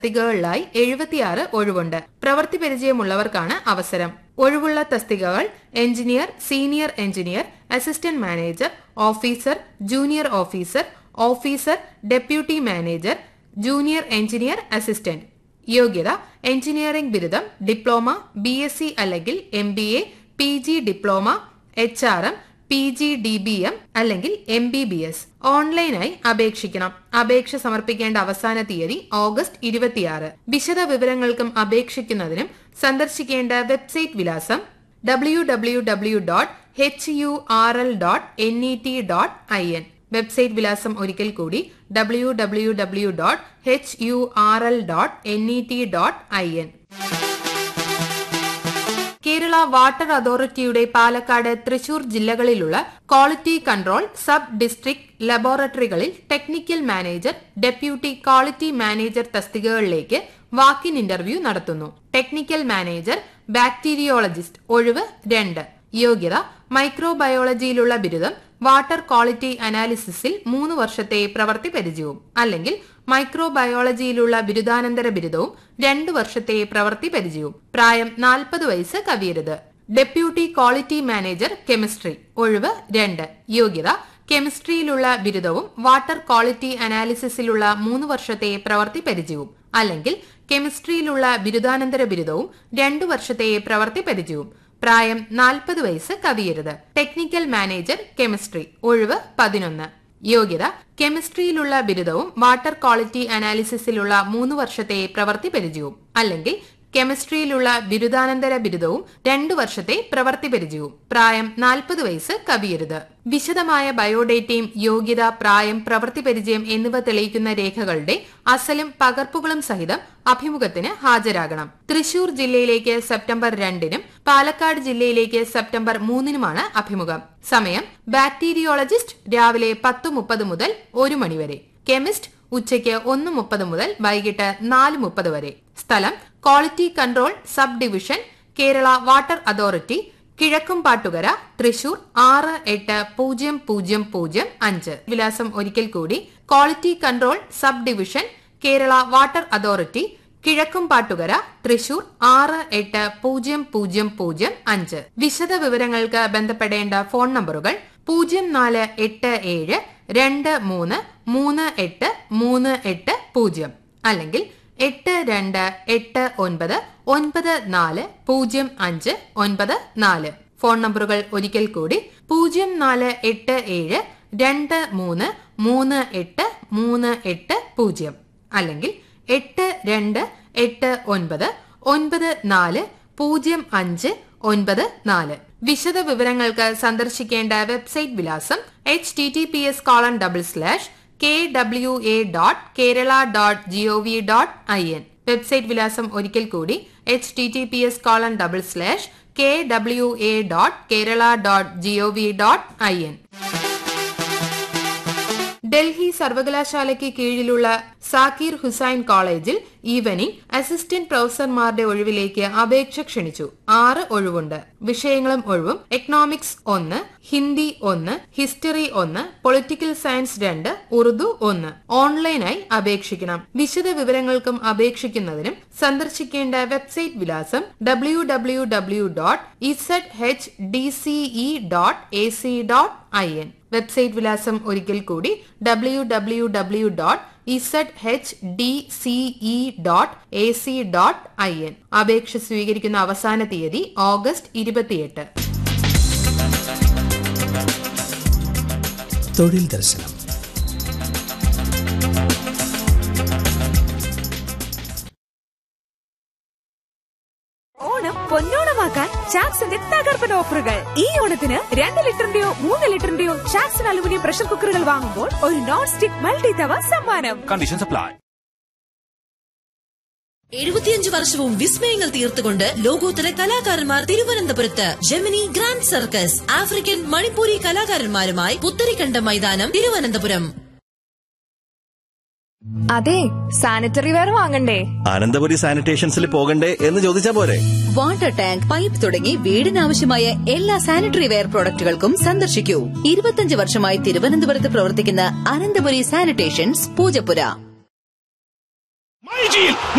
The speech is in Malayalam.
തസ്തികകളിലായി എഴുപത്തിയാറ് ഒഴിവുണ്ട് പ്രവൃത്തി പരിചയമുള്ളവർക്കാണ് അവസരം ഒഴിവുള്ള തസ്തികകൾ engineer senior engineer assistant manager officer junior officer officer deputy manager junior engineer assistant യോഗ്യത എഞ്ചിനീയറിംഗ് ബിരുദം ഡിപ്ലോമ ബി എസ് സി അല്ലെങ്കിൽ M B A P G diploma H R M P G D B M അല്ലെങ്കിൽ എം ബി ബി എസ് ഓൺലൈനായി അപേക്ഷിക്കണം അപേക്ഷ സമർപ്പിക്കേണ്ട അവസാന തീയതി ഓഗസ്റ്റ് ഇരുപത്തിയാറ് വിശദ വിവരങ്ങൾക്കും അപേക്ഷിക്കുന്നതിനും സന്ദർശിക്കേണ്ട വെബ്സൈറ്റ് വിലാസം W W W dot H U R L dot N E T dot I N website വിലാസം ഒരിക്കൽ കൂടി W W W dot H U R L dot N E T dot I N Kerala water അതോറിറ്റിയുടെ പാലക്കാട് തൃശൂർ ജില്ലകളിലുള്ള ക്വാളിറ്റി കൺട്രോൾ സബ് ഡിസ്ട്രിക്ട് ലബോറട്ടറികളിൽ technical manager deputy quality manager തസ്തികകളിലേക്ക് വാക്കിൻ ഇന്റർവ്യൂ നടത്തുന്നു ടെക്നിക്കൽ മാനേജർ ബാക്ടീരിയോളജിസ്റ്റ് ഒഴിവ് രണ്ട് യോഗ്യത മൈക്രോബയോളജിയിലുള്ള ബിരുദം വാട്ടർ ക്വാളിറ്റി അനാലിസിസിൽ മൂന്ന് വർഷത്തെ പ്രവൃത്തി പരിചയവും അല്ലെങ്കിൽ മൈക്രോബയോളജിയിലുള്ള ബിരുദാനന്തര ബിരുദവും രണ്ടു വർഷത്തെ പ്രവൃത്തി പരിചയവും പ്രായം നാൽപ്പത് വയസ്സ് കവിയരുത് ഡെപ്യൂട്ടി ക്വാളിറ്റി മാനേജർ കെമിസ്ട്രി ഒഴിവ് രണ്ട് യോഗ്യത കെമിസ്ട്രിയിലുള്ള ബിരുദവും വാട്ടർ ക്വാളിറ്റി അനാലിസിസിലുള്ള മൂന്ന് വർഷത്തെ പ്രവൃത്തി പരിചയവും അല്ലെങ്കിൽ കെമിസ്ട്രിയിലുള്ള ബിരുദാനന്തര ബിരുദവും രണ്ടു വർഷത്തെ പ്രവൃത്തി പരിചയവും പ്രായം നാൽപ്പത് വയസ്സ് കവിയരുത് ടെക്നിക്കൽ മാനേജർ കെമിസ്ട്രി ഒഴിവ് പതിനൊന്ന് യോഗ്യത കെമിസ്ട്രിയിലുള്ള ബിരുദവും വാട്ടർ ക്വാളിറ്റി അനാലിസിസിലുള്ള മൂന്ന് വർഷത്തെ പ്രവൃത്തി പരിചയവും അല്ലെങ്കിൽ കെമിസ്ട്രിയിലുള്ള ബിരുദാനന്തര ബിരുദവും രണ്ടു വർഷത്തെ പ്രവൃത്തി പരിചയവും പ്രായം നാൽപ്പത് വയസ്സ് കവിയരുത് വിശദമായ ബയോഡേറ്റയും യോഗ്യത പ്രായം പ്രവൃത്തി പരിചയം എന്നിവ തെളിയിക്കുന്ന രേഖകളുടെ അസലും പകർപ്പുകളും സഹിതം അഭിമുഖത്തിന് ഹാജരാകണം തൃശൂർ ജില്ലയിലേക്ക് സെപ്റ്റംബർ രണ്ടിനും പാലക്കാട് ജില്ലയിലേക്ക് സെപ്റ്റംബർ മൂന്നിനുമാണ് അഭിമുഖം സമയം ബാക്ടീരിയോളജിസ്റ്റ് രാവിലെ പത്ത് മുപ്പത് മുതൽ ഒരു മണിവരെ കെമിസ്റ്റ് ഉച്ചയ്ക്ക് ഒന്ന് മുപ്പത് മുതൽ വൈകിട്ട് നാല് മുപ്പത് വരെ സ്ഥലം quality control sub division Kerala water authority Kizhakkumpattukara Thrissur ആറ് എട്ട് പൂജ്യം പൂജ്യം പൂജ്യം അഞ്ച് വിലാസം ഒരിക്കൽ കൂടി quality control sub division Kerala water authority Kizhakkumpattukara Thrissur ആറ് എട്ട് പൂജ്യം പൂജ്യം പൂജ്യം അഞ്ച് വിശദ വിവരങ്ങൾക്ക് ബന്ധപ്പെടേണ്ട ഫോൺ നമ്പറുകൾ പൂജ്യം നാല് എട്ട് ഏഴ് രണ്ട് മൂന്ന് മൂന്ന് എട്ട് മൂന്ന് എട്ട് പൂജ്യം അല്ലെങ്കിൽ എട്ട് രണ്ട് എട്ട് ഒൻപത് ഒൻപത് നാല് പൂജ്യം അഞ്ച് ഒൻപത് നാല് ഫോൺ നമ്പറുകൾ ഒരിക്കൽ കൂടി പൂജ്യം നാല് എട്ട് ഏഴ് രണ്ട് മൂന്ന് മൂന്ന് എട്ട് മൂന്ന് എട്ട് പൂജ്യം അല്ലെങ്കിൽ എട്ട് രണ്ട് എട്ട് ഒൻപത് ഒൻപത് നാല് പൂജ്യം അഞ്ച് ഒൻപത് നാല് വിശദ വിവരങ്ങൾക്ക് സന്ദർശിക്കേണ്ട വെബ്സൈറ്റ് വിലാസം H T T P S colon double slash K W A dot Kerala dot G O V dot I N website വിലാസം ഒരിക്കൽ കൂടി H T T P S colon double slash K W A dot Kerala dot G O V dot I N Delhi സർവകലാശാലയ്ക്ക് കീഴിലുള്ള സാക്കിർ ഹുസൈൻ കോളേജിൽ ഈവനിംഗ് അസിസ്റ്റന്റ് പ്രൊഫസർമാരുടെ ഒഴിവിലേക്ക് അപേക്ഷ ക്ഷണിച്ചു ആറ് ഒഴിവുണ്ട് വിഷയങ്ങളും ഒഴിവും എക്കണോമിക്സ് ഒന്ന് ഹിന്ദി ഒന്ന് ഹിസ്റ്ററി ഒന്ന് പൊളിറ്റിക്കൽ സയൻസ് രണ്ട് ഉറുദു ഒന്ന് ഓൺലൈനായി അപേക്ഷിക്കണം വിശദ വിവരങ്ങൾക്കും അപേക്ഷിക്കുന്നതിനും സന്ദർശിക്കേണ്ട വെബ്സൈറ്റ് വിലാസം W W W dot Z H D C E dot A C dot I N website വിലാസം ഒരിക്കൽ കൂടി W W W dot Z H D C E dot A C dot I N അപേക്ഷ സ്വീകരിക്കുന്ന അവസാന തീയതി ഓഗസ്റ്റ് ഇരുപത്തിയെട്ട് തൊഴിൽ ദർശനം ഓണം പൊന്നോണമാക്കാൻ ചാക്സിന്റെ തകർപ്പൻ ഓഫറുകൾ ഈ ഓണത്തിന് രണ്ട് ലിറ്ററിന്റെയോ മൂന്ന് ലിറ്ററിന്റെയോ ചാക്സൺ അലുമിനിയം പ്രഷർ കുക്കറുകൾ വാങ്ങുമ്പോൾ ഒരു നോൺ സ്റ്റിക് മൾട്ടി തവ സമ്മാനം Conditions apply. എഴുപത്തിയഞ്ച് വർഷവും വിസ്മയങ്ങൾ തീർത്തുകൊണ്ട് ലോകോത്തര കലാകാരന്മാർ തിരുവനന്തപുരത്ത് Gemini grand circus African Manipuri കലാകാരന്മാരുമായി പുത്തരിക്കണ്ട മൈതാനം തിരുവനന്തപുരം അതെ സാനിറ്ററി വെയർ വാങ്ങണ്ടേ അനന്തപുരി സാനിറ്റേഷൻസിൽ പോകണ്ടേ എന്ന് ചോദിച്ചാ പോരെ വാട്ടർ ടാങ്ക് പൈപ്പ് തുടങ്ങി വീടിനാവശ്യമായ എല്ലാ സാനിറ്ററി വെയർ പ്രോഡക്റ്റുകൾക്കും സന്ദർശിക്കൂ ഇരുപത്തിയഞ്ച് വർഷമായി തിരുവനന്തപുരത്ത് പ്രവർത്തിക്കുന്ന അനന്തപുരി സാനിറ്റേഷൻസ് പൂജപ്പുര മൈജിയിൽ